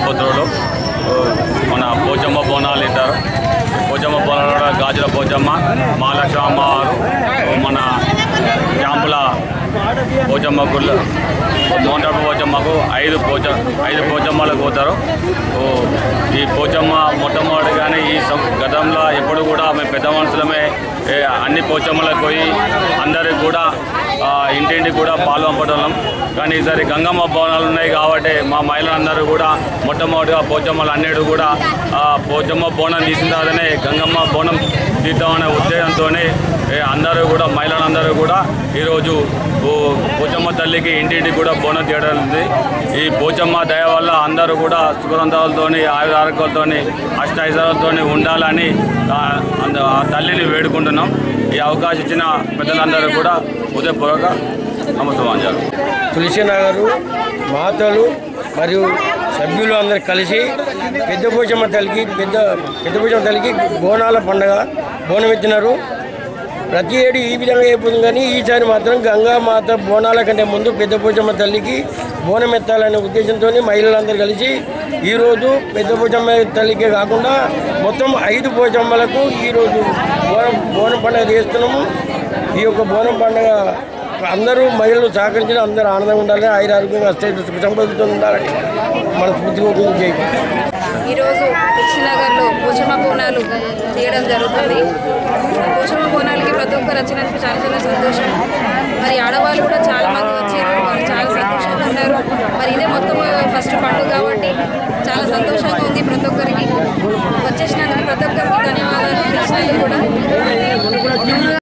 పుత్రులు ఓ, మన పోచమ్మ బోనాలు ఇద్దరు పోచమ్మ బోనాలు కూడా గాజుల పోచమ్మ మహాలక్ష్మి అమ్మవారు ఓ, మన క్యాంపుల పోచమ్మ గుళ్ళు మోంటపు పోచమ్మకు ఐదు పోచ ఐదు పోచమ్మలకు పోతారు ఓ, ఈ పోచమ్మ మొట్టమొదటిగానే ఈ సం- గతంలో ఎప్పుడు కూడా మేము పెద్ద మనుషులమే ఏ, అన్ని పోచమ్మలకు పోయి అందరికి కూడా ఆ, ఇంటింటికి కూడా పాలు పంపడం కానీ ఈసారి గంగమ్మ భవనాలు ఉన్నాయి కాబట్టి మా మహిళలందరూ కూడా మొట్టమొదటిగా పోచమ్మలు అన్నిటి కూడా ఆ, పోచమ్మ బోనం తీసిన తర్వాతనే గంగమ్మ బోనం తీద్దామనే ఉద్దేశంతో అందరూ కూడా మహిళలందరూ కూడా ఈరోజు ఓ పోచమ్మ తల్లికి ఇంటింటికి కూడా బోనం తీయడం ఉంది ఈ పోచమ్మ దయ వల్ల అందరూ కూడా సుఖదంతాలతోని ఆయుర ఆరోగ్యాలతోని అష్టైశ్వర్యాలతోని ఉండాలని ఆ, అంద- ఆ తల్లిని వేడుకుంటున్నాం ఈ అవకాశం ఇచ్చిన పెద్దలందరూ కూడా ఉదయపూర్వక నమస్కారం తులసి నగరు మాతలు మరియు సభ్యులు అందరు కలిసి పెద్ద పోచమ్మ తల్లికి పెద్ద పెద్ద పోచమ్మ తల్లికి బోనాల పండగ బోనం ఎత్తినారు ప్రతి ఏడు ఈ విధంగా అయిపోతుంది కానీ ఈసారి మాత్రం గంగా మాత బోనాల కంటే ముందు పెద్ద పోచమ్మ తల్లికి బోనం ఎత్తాలనే ఉద్దేశంతో మహిళలందరూ కలిసి ఈరోజు పెద్ద పోచమ్మ తల్లికే కాకుండా మొత్తం ఐదు పోచమ్మలకు ఈరోజు బోనం బోనం పండుగ చేస్తున్నాము ఈ యొక్క బోనం పండుగ అందరూ మహిళలు సహకరించిన అందరూ ఆనందంగా ఉండాలని ఆయుర ఆరోగ్యంగా అష్టైతే సుఖ సంపదతో ఉండాలని మన పూర్తిగా చేయాలి ఈరోజు కృష్ణనగర్లో పోచమ్మ బోనాలు తీయడం జరుగుతుంది పోచమ్మ బోనాలకి ప్రతి ఒక్కరు వచ్చినందుకు చాలా చాలా సంతోషం మరి ఆడవాళ్ళు కూడా చాలా మంది వచ్చి